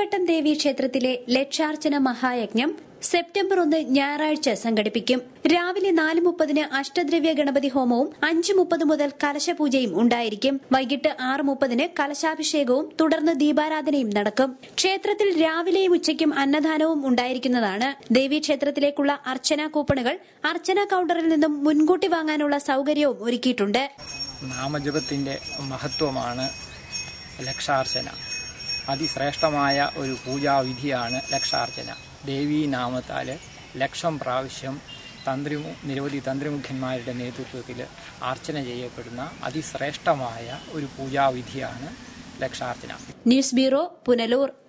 പാലാരിവട്ടം ദേവി ക്ഷേത്രത്തിലെ ലക്ഷാർച്ചന മഹായജ്ഞം സെപ്റ്റംബർ ഒന്ന് ഞായറാഴ്ച സംഘടിപ്പിക്കും രാവിലെ നാല് മുപ്പതിന് അഷ്ടദ്രവ്യ ഗണപതി ഹോമവും അഞ്ച് മുപ്പത് മുതൽ കലശപൂജയും ഉണ്ടായിരിക്കും വൈകിട്ട് ആറ് മുപ്പതിന് കലശാഭിഷേകവും തുടർന്ന് ദീപാരാധനയും നടക്കും ക്ഷേത്രത്തിൽ രാവിലെയും ഉച്ചയ്ക്കും അന്നദാനവും ഉണ്ടായിരിക്കുന്നതാണ് ദേവീക്ഷേത്രത്തിലേക്കുള്ള അർച്ചനാ കൂപ്പണുകൾ അർച്ചനാ കൌണ്ടറിൽ നിന്നും മുൻകൂട്ടി വാങ്ങാനുള്ള സൌകര്യവും ഒരുക്കിയിട്ടുണ്ട് നാമജപത്തിൻ്റെ മഹത്വമാണ് ലക്ഷാർച്ചന അതിശ്രേഷ്ഠമായ ഒരു പൂജാവിധിയാണ് ലക്ഷാർച്ചന ദേവീ നാമത്താൽ ലക്ഷം പ്രാവശ്യം തന്ത്രി നിരവധി തന്ത്രിമുഖ്യന്മാരുടെ നേതൃത്വത്തിൽ അർച്ചന ചെയ്യപ്പെടുന്ന അതിശ്രേഷ്ഠമായ ഒരു പൂജാവിധിയാണ് ലക്ഷാർച്ചന ന്യൂസ് ബ്യൂറോ പുനലൂർ